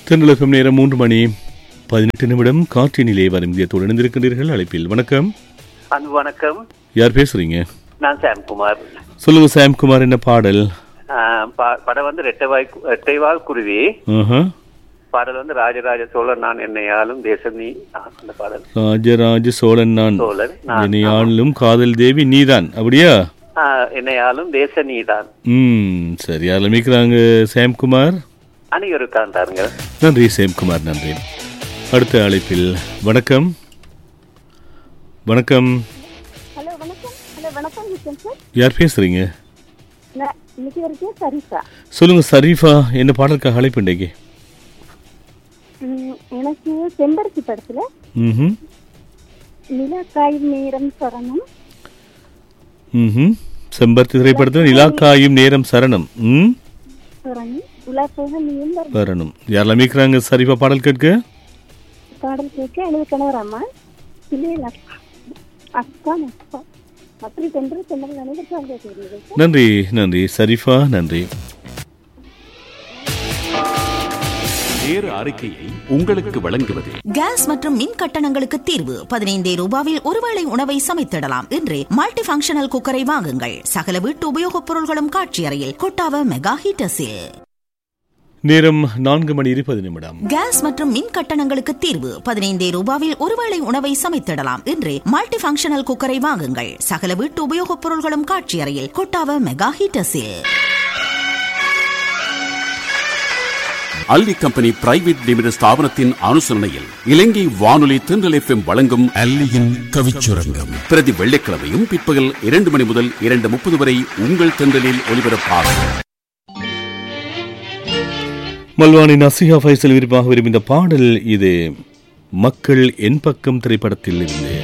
தென்னலகம் நேரம் மூன்று மணி பதினெட்டு நிமிடம் காற்றினிலே வரும் இந்தியத்தோடு இணைந்திருக்கின்றீர்கள் அழைப்பில் வணக்கம் அன்பு வணக்கம் யார் பேசுறீங்க நான் சாம்குமார் சொல்லுங்க சாம்குமார் என்ன பாடல் ஆஹ் பா- படம் வந்து ரெட்டைவாய் ரெட்டைவால் குருவி ஆஹா. பாடல் வந்து ராஜராஜ சோழன் நான் என்னையாலும் தேசம் நீ நான் அந்த பாடல் ராஜராஜ சோழன் நான் சோழன் நான் என்னை ஆளும் காதல் தேவி நீதான் அப்படியா ஆஹ் என்னையாலும் தேச நீதான் ம் சரி ஆரம்பிக்கிறாங்க சாம்குமார் அணியொருக்காண்டாருங்க நன்றி சேம்குமார் நன்றி அடுத்த அழைப்பில் வணக்கம் வணக்கம் ஹலோ வணக்கம் ஹலோ வணக்கம் நிச்சயம் சார் யார் பேசுறீங்க நான் இன்னைக்கு வரைக்கும் சரிசா சொல்லுங்க சரீஃபா என்ன பாடலுக்காக அழைப்பு இன்றைக்கு ம், எனக்கு செம்பருத்தி படத்துல ம் நிலக்காய் நேரம் சரணம் ம் செம்பருத்தி திரைப்படத்தில் நிலாக்காயும் நேரம் சரணம் ம் சரணம் உலகப்போக நீயும் வரும். வரணும் யாரெல்லாம் மீக்கிறாங்க சரீஃபா பாடல் கேட்க பாடல் கேட்க எனது கணவர் அம்மா இல்லையில் அக்கா அக்கா அப்பா அப்படி சென்று சென்னையில் அனைவருக்கும் கேட்கிறீர்கள் சார் நன்றி நன்றி சரீஃபா நன்றி நேர அறிக்கையை உங்களுக்கு வழங்குவது கேஸ் மற்றும் மின் கட்டணங்களுக்கு தீர்வு பதினைந்தே ரூபாவில் ஒருவேளை உணவை சமைத்திடலாம் என்று மல்டி ஃபங்க்ஷனல் குக்கரை வாங்குங்கள் சகல வீட்டு உபயோகப் பொருள்களும் காட்சி அறையில் கொட்டாவ மெகா ஹீட்டர்ஸில் நேரம் நான்கு மணி இருபது நிமிடம் கேஸ் மற்றும் மின் கட்டணங்களுக்கு தீர்வு பதினைந்தே ரூபாவில் ஒருவேளை உணவை சமைத்திடலாம் என்று மல்டி ஃபங்க்ஷனல் குக்கரை வாங்குங்கள் சகல வீட்டு உபயோகப் பொருள்களும் காட்சி அறையில் கொட்டாவ மெகா ஹீட்டர்ஸில் அல்லி கம்பெனி பிரைவேட் லிமிடெட் ஸ்தாபனத்தின் அனுசரணையில் இலங்கை வானொலி தென்றல் எஃப்எம் வழங்கும் அல்லியின் கவிச்சுரங்கம் பிரதி வெள்ளிக்கிழமையும் பிற்பகல் இரண்டு மணி முதல் இரண்டு முப்பது வரை உங்கள் தென்றலில் ஒலிபரப்பாகும் மல்வானி நசிஹா ஃபைசல் விருப்பாக விரும்பிய பாடல் இது மக்கள் என் பக்கம் திரைப்படத்தில் இருந்து